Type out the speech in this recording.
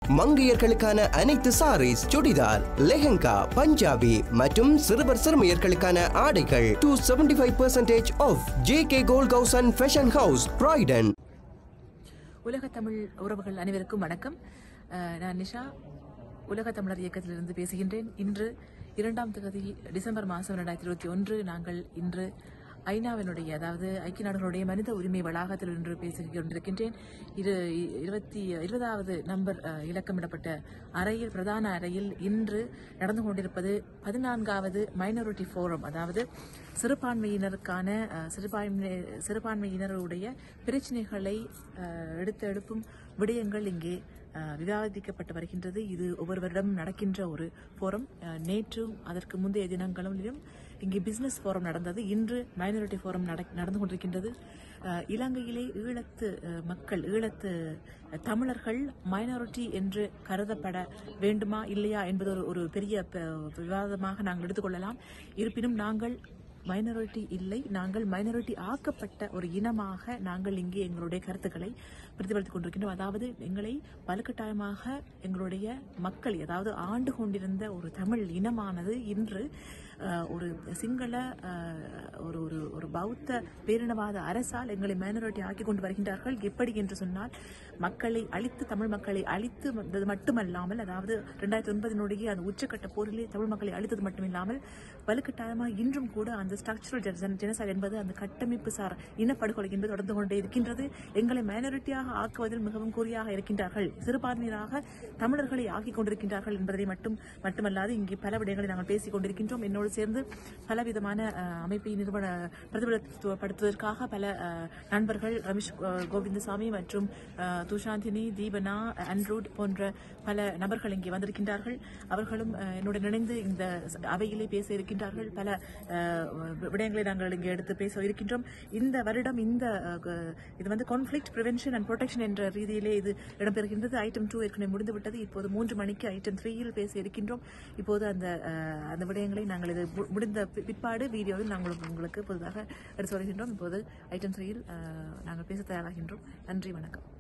மங்கையர்களுக்கான அனைத்து சாரீஸ் சுடிதார் லெஹங்கா பஞ்சாபி மற்றும் சிறுவர் சிறுமியர்களுக்கான ஆடைகள் to seventy five percentage off J K gold house and fashion house பிரைடன் உலக தமிழ் உறவுகள் அனைவருக்கும் வணக்கம் அஹ், நான் நிஷா உலக தமிழர் இயக்கத்திலிருந்து பேசுகின்றேன் இன்று இரண்டாம் தேதி டிசம்பர் மாதம் ரெண்டாயிரத்தி இருபத்தி ஒன்று நாங்கள் இன்று ஐநாவினுடைய அதாவது ஐக்கிய நாடுகளுடைய மனித உரிமை வளாகத்தில் இன்று பேசிக் கொண்டிருக்கின்றேன் இது இருபத்தி இருபதாவது நம்பர் அஹ், இலக்கமிடப்பட்ட அறையில் பிரதான அறையில் இன்று நடந்து கொண்டிருப்பது பதினான்காவது மைனாரிட்டி ஃபோரம் அதாவது சிறுபான்மையினருக்கான அஹ், சிறுபான்மை சிறுபான்மையினருடைய பிரச்சனைகளை அஹ், எடுத்து எழுப்பும் விடயங்கள் இங்கே அஹ், விவாதிக்கப்பட்டு வருகின்றது இது ஒவ்வொரு வருடம் நடக்கின்ற ஒரு ஃபோரம் அஹ், நேற்றும் அதற்கு முந்தைய தினங்களிலும் இங்கே பிசினஸ் ஃபோரம் நடந்தது இன்று மைனாரிட்டி ஃபோரம் நட- நடந்து கொண்டிருக்கின்றது அஹ், இலங்கையிலே ஈழத்து அஹ், மக்கள் ஈழத்து அஹ், தமிழர்கள் மைனாரிட்டி என்று கருதப்பட வேண்டுமா இல்லையா என்பது ஒரு ஒரு பெரிய ப- விவாதமாக நாங்கள் எடுத்துக்கொள்ளலாம் இருப்பினும் நாங்கள் மைனாரிட்டி இல்லை நாங்கள் மைனாரிட்டி ஆக்கப்பட்ட ஒரு இனமாக நாங்கள் இங்கே எங்களுடைய கருத்துக்களை பிரதிபலித்துக் கொண்டிருக்கின்றோம் அதாவது எங்களை வலுக்கட்டாயமாக எங்களுடைய மக்கள் அதாவது ஆண்டு கொண்டிருந்த ஒரு தமிழ் இனமானது இன்று அஹ், ஒரு சிங்கள அஹ், ஒரு ஒரு ஒரு பௌத்த பேரினவாத அரசால் எங்களை மைனாரிட்டி ஆக்கி கொண்டு வருகின்றார்கள் எப்படி என்று சொன்னால் மக்களை அழித்து தமிழ் மக்களை அழித்து வந்தது மட்டுமல்லாமல் அதாவது ரெண்டாயிரத்தி ஒன்பதினுடைய அந்த உச்சக்கட்ட போரிலே தமிழ் மக்களை அழித்தது மட்டுமில்லாமல் வலுக்கட்டாயமாக இன்றும் கூட அந்த ஸ்ட்ரக்சரல் ஜெனசைட் என்பது அந்த கட்டமைப்பு சார் இனப்படுகொலை என்பது தொடர்ந்து கொண்டே இருக்கின்றது எங்களை மைனாரிட்டியாக ஆக்குவதில் மிகவும் குறியாக இருக்கின்றார்கள் சிறுபான்மையினராக தமிழர்களை ஆக்கிக் கொண்டிருக்கின்றார்கள் என்பதை மட்டும் மட்டுமல்லாது இங்கே பல விடயங்களை நாங்கள் பேசிக் கொண்டிருக்கின்றோம் என்னோடு சேர்ந்து பலவிதமான அஹ், அமைப்பை நிறுவன பிரதிபலித்துவதற்காக பல அஹ், நண்பர்கள் ரமேஷ் அஹ், கோவிந்தசாமி மற்றும் அஹ், துஷாந்தினி தீபனா அன்ரூட் போன்ற பல நபர்கள் இங்கே வந்திருக்கின்றார்கள் அவர்களும் அஹ், என்னுடன் இணைந்து இந்த அவையிலே பேச இருக்கின்றார்கள் பல அஹ், விடயங்களை நாங்கள் இங்கே எடுத்து பேச இருக்கின்றோம் இந்த வருடம் இந்த அஹ், க- இது வந்து கான்ஃபிளிக்ட் ப்ரிவென்ஷன் அண்ட் ப்ரொடெக்ஷன் என்ற ரீதியிலே இது இடம்பெறுகின்றது ஐட்டம் டூ ஏற்கனவே முடிந்துவிட்டது இப்போது மூன்று மணிக்கு ஐட்டம் த்ரீயில் பேச இருக்கின்றோம் இப்போது அந்த அஹ், அந்த விடயங்களை நாங்கள் இது மு- முடிந்த பி- பிற்பாடு வீடியோவில் நாங்கள் உங்களுக்கு புதிதாக எடுத்து வருகின்றோம் இப்போது ஐட்டம் த்ரீயில் நாங்கள் பேச தயாராகின்றோம் நன்றி வணக்கம்